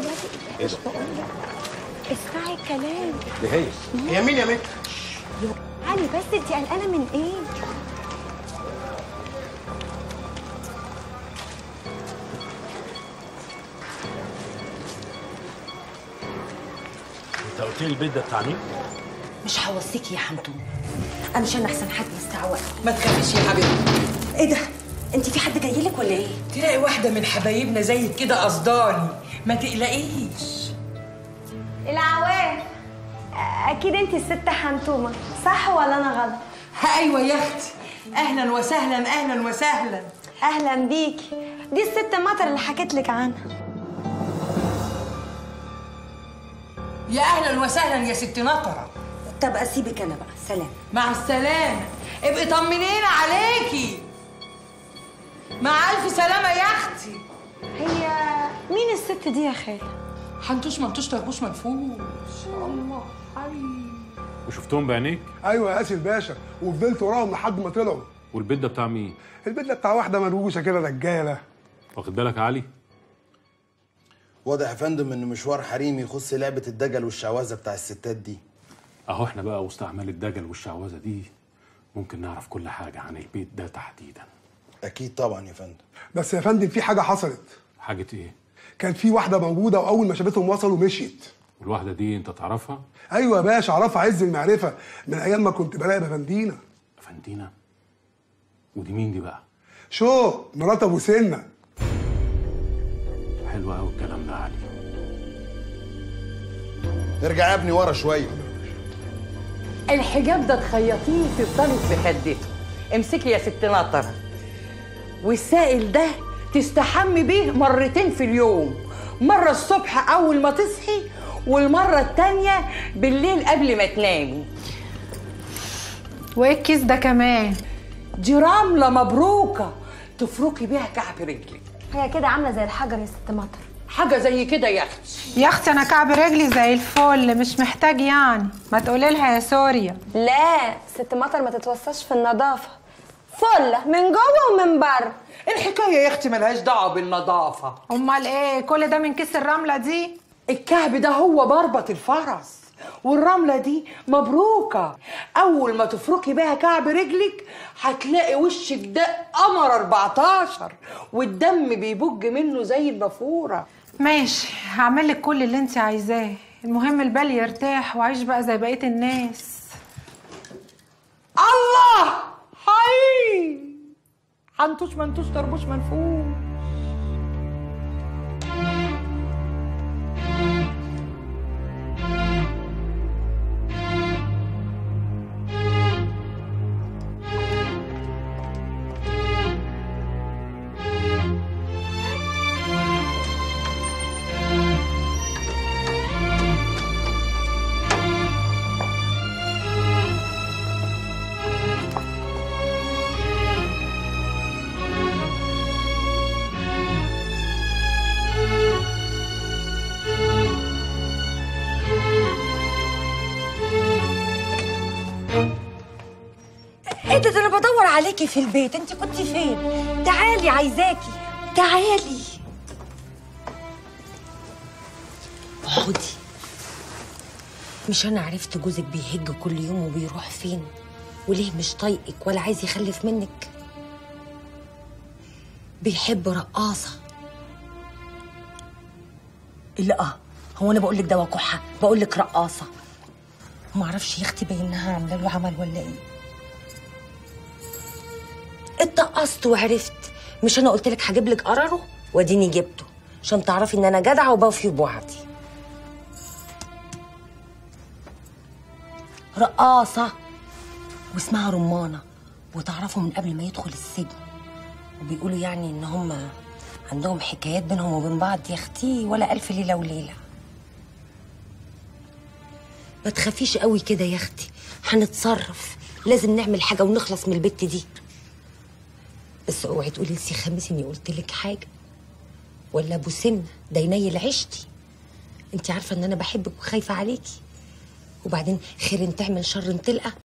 ايه ده؟ اسمعي الكلام دي هي هي مين يا متر؟ علي بس انت قلقانه من ايه انت قلت لي البيت ده بتاع مين؟ مش هوصيكي يا حمدون انا عشان احسن حد يستعوق ما تخافيش يا حبيبتي ايه ده انت في حد جاي لك ولا ايه تلاقي واحدة من حبايبنا زيك كده قصداني ما تقلقيش العواف اكيد انت الست حنتومه صح ولا انا غلط ها ايوه يا اختي اهلا وسهلا اهلا وسهلا اهلا بيكي دي الست مطر اللي حكيت لك عنها يا اهلا وسهلا يا ست نطره طب اسيبك انا بقى سلام مع السلامه ابقي طمنينا عليكي مع الف سلامه يا اختي هي مين الست دي يا خالة حنتوش منتوش طربوش منفوش الله حي وشفتهم بعينيك ايوه يا قاسي الباشا وفضلت وراهم لحد ما طلعوا والبيت ده بتاع مين البيت ده بتاع واحده منوشه كده رجاله واخد بالك يا علي واضح يا فندم ان مشوار حريمي يخص لعبه الدجل والشعوذه بتاع الستات دي اهو احنا بقى وسط اعمال الدجل والشعوذه دي ممكن نعرف كل حاجه عن البيت ده تحديدا اكيد طبعا يا فندم بس يا فندم في حاجه حصلت حاجه ايه كان في واحده موجوده واول ما شافتهم وصلوا مشيت والواحده دي انت تعرفها ايوه يا باشا اعرفها عز المعرفه من ايام ما كنت براقب افندينا افندينا ودي مين دي بقى شو مرات ابو سنه حلو قوي الكلام ده يا علي ارجع يا ابني ورا شويه الحجاب ده تخيطيه تفضلي في خدته امسكي يا ست نطره والسائل ده تستحمي بيه مرتين في اليوم مرة الصبح أول ما تصحي والمرة التانية بالليل قبل ما تنامي وايه الكيس ده كمان دي رملة مبروكة تفركي بيها كعب رجلك هي كده عامله زي الحجر يا ست مطر حاجة زي كده يا أختي يا اختي انا كعب رجلي زي الفل مش محتاج يعني ما تقولي لها يا سوريا لا ست مطر ما تتوصاش في النظافه فله من جوه ومن بره الحكاية يا أختي ملهاش دعوة بالنظافة امال ايه كل ده من كيس الرمله دي الكعب ده هو مربط الفرس والرملة دي مبروكة أول ما تفركي بيها كعب رجلك هتلاقي وشك ده قمر 14 والدم بيبج منه زي النافورة ماشي هعمل لك كل اللي انت عايزاه المهم البال يرتاح واعيش بقى زي بقيه الناس الله حي حنتوش منتوش طربوش منفوش ايه ده ده انا بدور عليكي في البيت انت كنت فين تعالي عايزاكي تعالي اقعدي مش انا عرفت جوزك بيهج كل يوم وبيروح فين وليه مش طايقك ولا عايز يخلف منك بيحب رقاصه لا اه هو انا بقول لك ده وقحه بقول لك رقاصه ما اعرفش يا اختي بينها عامله له عمل ولا ايه اتقصت وعرفت مش انا قلت لك هجيب لك قراره واديني جبته عشان تعرفي ان انا جدعه وبوفي بوعدي رقاصه واسمها رمانه وتعرفوا من قبل ما يدخل السجن وبيقولوا يعني ان هم عندهم حكايات بينهم وبين بعض يا اختي ولا الف ليله وليله ما تخافيش قوي كده يا اختي هنتصرف لازم نعمل حاجه ونخلص من البت دي بس اوعي تقولي لسي خميس اني قلت لك حاجه ولا ابو سن ده ينيل عشتي انت عارفه ان انا بحبك وخايفه عليكي وبعدين خير ان تعمل شر ان تلقى